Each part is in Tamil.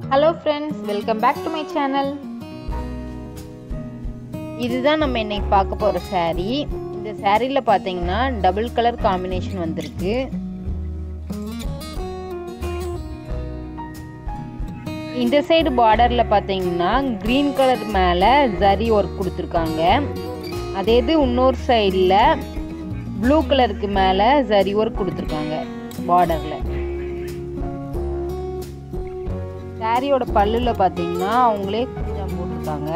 hello friends welcome back to my channel இதுதான் நம்ம இன்னைக்கு பார்க்க போகிற saree இந்த சாரியில் பார்த்தீங்கன்னா டபுள் கலர் காம்பினேஷன் வந்திருக்கு இந்த சைடு பார்டரில் பார்த்தீங்கன்னா க்ரீன் கலர் மேலே ஜரி ஒர்க் கொடுத்துருக்காங்க அதே இது இன்னொரு சைடில் ப்ளூ கலருக்கு மேலே ஜரி ஒர்க் கொடுத்துருக்காங்க பார்டரில் சாரியோட பல்லுல பார்த்தீங்கன்னா அவங்களே கொஞ்சம் போட்டிருக்காங்க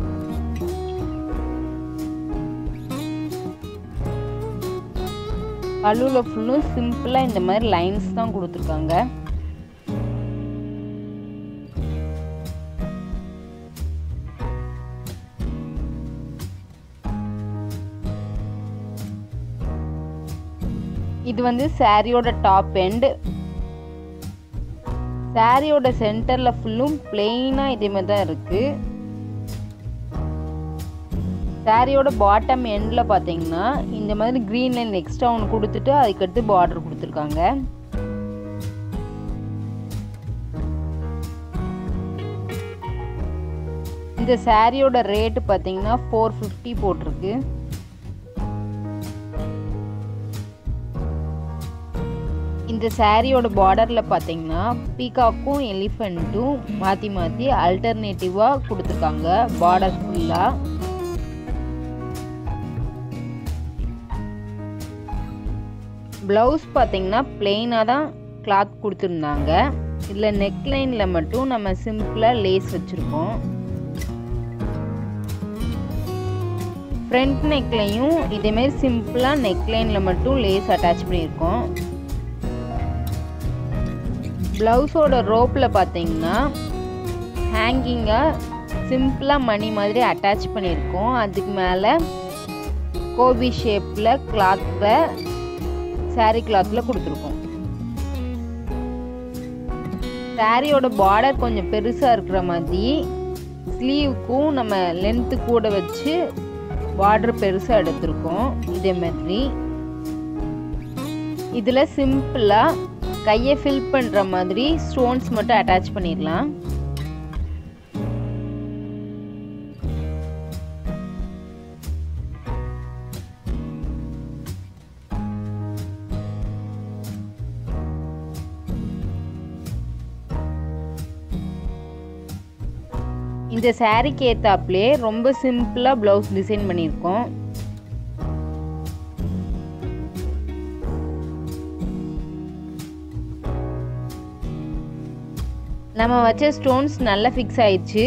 பல்லுல ஃபுல்லும் சிம்பிளாக இந்த மாதிரி லைன்ஸ் தான் கொடுத்துருக்காங்க இது வந்து சாரியோட டாப் எண்ட் சாரியோட சென்டரில் ஃபுல்லும் பிளெயினாக இதே மாதிரி தான் இருக்குது சாரியோட பாட்டம் எண்டில் பார்த்தீங்கன்னா இந்த மாதிரி க்ரீன் லைன் எக்ஸ்ட்ரா ஒன்று கொடுத்துட்டு அதுக்கடுத்து பார்டர் கொடுத்துருக்காங்க இந்த சாரியோட ரேட்டு பார்த்தீங்கன்னா ஃபோர் ஃபிஃப்டி போட்டிருக்கு இந்த சாரியோட பார்டரில் பார்த்தீங்கன்னா பீகாக்கும் எலிஃபெண்ட்டும் மாற்றி மாற்றி அல்டர்னேட்டிவாக கொடுத்துருக்காங்க பார்டர் ஃபுல்லாக ப்ளவுஸ் பார்த்தீங்கன்னா பிளெயினாக தான் கிளாத் கொடுத்துருந்தாங்க இதில் நெக்லைனில் மட்டும் நம்ம சிம்பிளாக லேஸ் வச்சுருக்கோம் ஃப்ரண்ட் நெக்லையும் இதேமாரி சிம்பிளாக நெக்லைனில் மட்டும் லேஸ் அட்டாச் பண்ணியிருக்கோம் ப்ளவுஸோட ரோப்பில் பார்த்தீங்கன்னா ஹேங்கிங்காக சிம்பிளாக மணி மாதிரி அட்டாச் பண்ணியிருக்கோம் அதுக்கு மேலே கோபி ஷேப்பில் கிளாத்தை சாரீ கிளாத்தில் கொடுத்துருக்கோம் சாரியோட பார்டர் கொஞ்சம் பெருசாக இருக்கிற மாதிரி ஸ்லீவுக்கும் நம்ம லென்த்து கூட வச்சு பார்டர் பெருசாக எடுத்திருக்கோம் இதே மாதிரி இதில் சிம்பிளாக கையை ஃபில் பண்ணுற மாதிரி ஸ்டோன்ஸ் மட்டும் அட்டாச் பண்ணிடலாம் இந்த சாரீக்கு ஏற்றாப்புலே ரொம்ப சிம்பிளாக ப்ளவுஸ் டிசைன் பண்ணியிருக்கோம் நம்ம வச்ச ஸ்டோன்ஸ் நல்லா ஃபிக்ஸ் ஆயிடுச்சு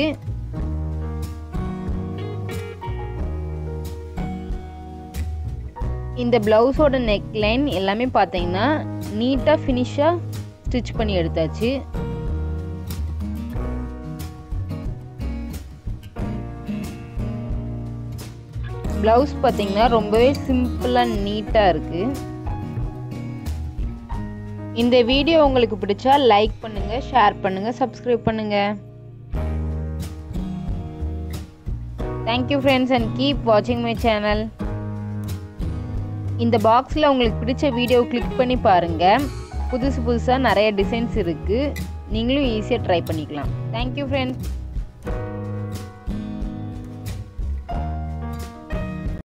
இந்த ப்ளவுஸோட நெக் லைன் எல்லாமே பார்த்தீங்கன்னா நீட்டாக ஃபினிஷாக ஸ்டிச் பண்ணி எடுத்தாச்சு ப்ளவுஸ் பார்த்தீங்கன்னா ரொம்பவே சிம்பிளாக நீட்டாக இருக்குது இந்த வீடியோ உங்களுக்கு பிடிச்சா லைக் பண்ணுங்க ஷேர் பண்ணுங்க சப்ஸ்கிரைப் பண்ணுங்க தேங்க்யூ ஃப்ரெண்ட்ஸ் அண்ட் கீப் வாட்சிங் மை சேனல் இந்த பாக்ஸில் உங்களுக்கு பிடிச்ச வீடியோ கிளிக் பண்ணி பாருங்கள் புதுசு புதுசாக நிறைய டிசைன்ஸ் இருக்குது நீங்களும் ஈஸியாக ட்ரை பண்ணிக்கலாம் தேங்க்யூ ஃப்ரெண்ட்ஸ்